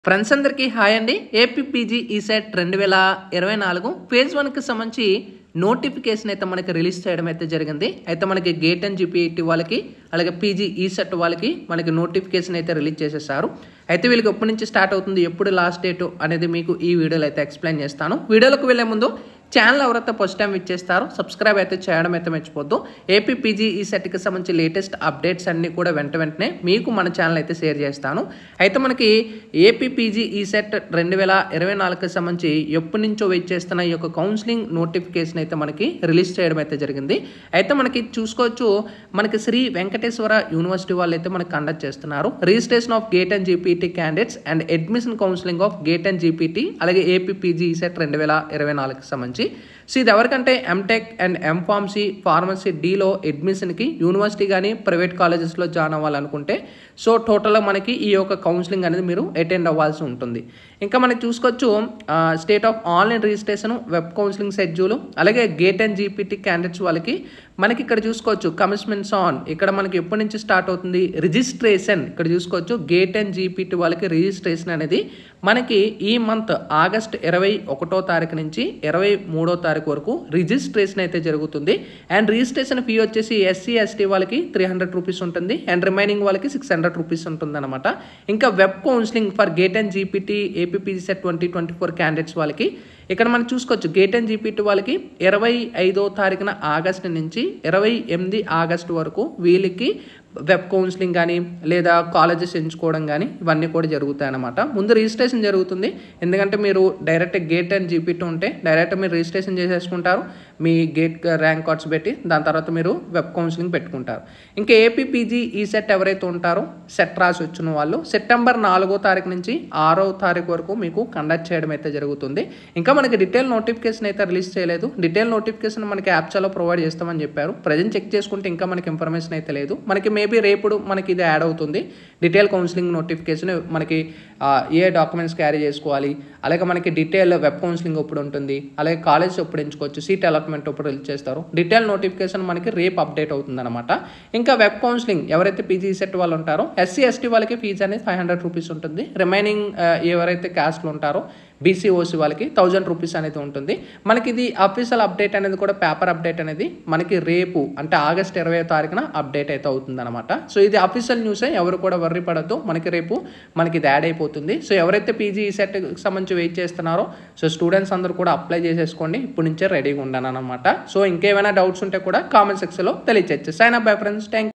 friends అందరికీ hi అండి APPG ECET రెండు వేల ఇరవై నాలుగు ఫేజ్ వన్కి సంబంధించి నోటిఫికేషన్ అయితే మనకి రిలీజ్ చేయడం అయితే జరిగింది అయితే మనకి గేట్ అండ్ జీపీఈటీ వాళ్ళకి అలాగే పీజీ ఈసెట్ వాళ్ళకి మనకి నోటిఫికేషన్ అయితే రిలీజ్ చేసేసారు అయితే వీళ్ళకి ఎప్పటి నుంచి స్టార్ట్ అవుతుంది ఎప్పుడు లాస్ట్ డేట్ అనేది మీకు ఈ వీడియోలో అయితే ఎక్స్ప్లెయిన్ చేస్తాను వీడియోలోకి వెళ్ళే ముందు ఛానల్ ఎవరైతే ఫస్ట్ టైం ఇచ్చేస్తారో సబ్స్క్రైబ్ అయితే చేయడం అయితే మర్చిపోద్దు ఏపీ పీజీ ఈ సెట్కి సంబంధించి లేటెస్ట్ అప్డేట్స్ అన్నీ కూడా వెంట వెంటనే మీకు మన ఛానల్ అయితే షేర్ చేస్తాను అయితే మనకి ఏపీ పీజీ ఈ సెట్ రెండు వేల ఇరవై నాలుగుకి సంబంధించి ఎప్పటి నుంచో వెయిట్ చేస్తున్న ఈ యొక్క కౌన్సిలింగ్ నోటిఫికేషన్ అయితే మనకి రిలీజ్ చేయడం అయితే జరిగింది అయితే మనకి చూసుకోవచ్చు మనకి శ్రీ వెంకటేశ్వర యూనివర్సిటీ వాళ్ళు అయితే మనకి కండక్ట్ చేస్తున్నారు registration of GATE and GPAT candidates and admission counselling of GATE and GPAT అలాగే ఏపీ పీజీ ఈ సెట్ రెండు వేల ఇరవై నాలుగుకి సంబంధించి సో ఇది ఎవరికంటే ఎంటెక్ అండ్ ఎంఫార్మసీ ఫార్మసీ డీలో అడ్మిషన్కి యూనివర్సిటీ కానీ ప్రైవేట్ కాలేజెస్లో జాయిన్ అవ్వాలనుకుంటే సో టోటల్గా మనకి ఈ యొక్క కౌన్సిలింగ్ అనేది మీరు అటెండ్ అవ్వాల్సి ఉంటుంది ఇంకా మనకి చూసుకోవచ్చు state of online registration web counselling schedule అలాగే గేట్ అండ్ జీపీటీ క్యాండిడేట్స్ వాళ్ళకి మనకి ఇక్కడ చూసుకోవచ్చు కమిట్మెంట్స్ ఆన్ ఇక్కడ మనకి ఎప్పటి నుంచి స్టార్ట్ అవుతుంది రిజిస్ట్రేషన్ ఇక్కడ చూసుకోవచ్చు గేట్ అండ్ జీపీటీ వాళ్ళకి రిజిస్ట్రేషన్ అనేది మనకి ఈ మంత్ ఆగస్ట్ ఇరవై ఒకటో తారీఖు నుంచి ఇరవై మూడో తారీఖు వరకు రిజిస్ట్రేషన్ అయితే జరుగుతుంది అండ్ రిజిస్ట్రేషన్ ఫీ వచ్చేసి ఎస్సీ ఎస్టీ వాళ్ళకి త్రీ హండ్రెడ్ రూపీస్ ఉంటుంది అండ్ రిమైనింగ్ వాళ్ళకి సిక్స్ హండ్రెడ్ రూపీస్ ఉంటుంది అనమాట ఇంకా web counselling for GATE and GPAT APPC CET twenty twenty four candidates వాళ్ళకి ఇక్కడ మనం చూసుకోవచ్చు గేట్ అండ్ జీపీటీ వాళ్ళకి ఇరవై ఐదో తారీఖున ఆగస్టు నుంచి ఇరవై ఎనిమిది ఆగస్టు వరకు వీళ్ళకి వెబ్ కౌన్సిలింగ్ కానీ లేదా కాలేజెస్ ఎంచుకోవడం కానీ ఇవన్నీ కూడా జరుగుతాయి అన్నమాట ముందు రిజిస్ట్రేషన్ జరుగుతుంది ఎందుకంటే మీరు డైరెక్ట్ గేట్ అండ్ జీపీటీ ఉంటే డైరెక్ట్ మీరు రిజిస్ట్రేషన్ చేసేసుకుంటారు మీ గేట్ ర్యాంక్ కార్డ్స్ పెట్టి దాని తర్వాత మీరు వెబ్ కౌన్సిలింగ్ పెట్టుకుంటారు ఇంకా ఏపీపీజీ ఈ సెట్ ఎవరైతే ఉంటారో సెట్ రాసి వచ్చిన వాళ్ళు సెప్టెంబర్ నాలుగో తారీఖు నుంచి ఆరో తారీఖు వరకు మీకు కండక్ట్ చేయడం అయితే జరుగుతుంది ఇంకా మనకి డీటెయిల్ నోటిఫికేషన్ అయితే రిలీజ్ చేయలేదు డీటెయిల్ నోటిఫికేషన్ మనకి యాప్చాలో ప్రొవైడ్ చేస్తామని చెప్పారు ప్రజెంట్ చెక్ చేసుకుంటే ఇంకా మనకి ఇన్ఫర్మేషన్ అయితే లేదు మనకి మేబీ రేపు మనకి ఇది యాడ్ అవుతుంది డీటెయిల్ కౌన్సిలింగ్ నోటిఫికేషన్ మనకి ఏ డాక్యుమెంట్స్ క్యారీ చేసుకోవాలి అలాగే మనకి డీటెయిల్ వెబ్ కౌన్సిలింగ్ ఎప్పుడు ఉంటుంది అలాగే కాలేజ్ ఎప్పుడు ఎంచుకోవచ్చు సీట్ అలాట్మెంట్ ఎప్పుడు రిలీజ్ చేస్తారు డీటెయిల్ నోటిఫికేషన్ మనకి రేపు అప్డేట్ అవుతుంది అనమాట ఇంకా వెబ్ కౌన్సిలింగ్ ఎవరైతే పీజీ సెట్ వాళ్ళు ఉంటారో ఎస్సీ ఎస్టీ వాళ్ళకి ఫీజు అనేది ఫైవ్ హండ్రెడ్ రూపీస్ ఉంటుంది రిమైనింగ్ ఎవరైతే క్యాస్ట్లు ఉంటారో బీసీ ఓసీ వాళ్ళకి థౌజండ్ రూపీస్ అనేది ఉంటుంది మనకి ఇది అఫీషియల్ అప్డేట్ అనేది కూడా పేపర్ అప్డేట్ అనేది మనకి రేపు అంటే ఆగస్ట్ ఇరవై తారీఖున అప్డేట్ అయితే అవుతుంది అనమాట సో ఇది అఫీషియల్ న్యూసే ఎవరు కూడా వర్రీ పడద్దు మనకి రేపు మనకి ఇది యాడ్ అయిపోతుంది సో ఎవరైతే పీజీ సెట్ సంబంధించి వెయిట్ చేస్తున్నారో సో స్టూడెంట్స్ అందరూ కూడా అప్లై చేసేసుకోండి ఇప్పుడు నుంచే రెడీగా ఉండాను అనమాట సో ఇంకేమైనా డౌట్స్ ఉంటే కూడా కామెంట్ సెక్షన్లో తెలియచేచ్చు sign up bye friends thank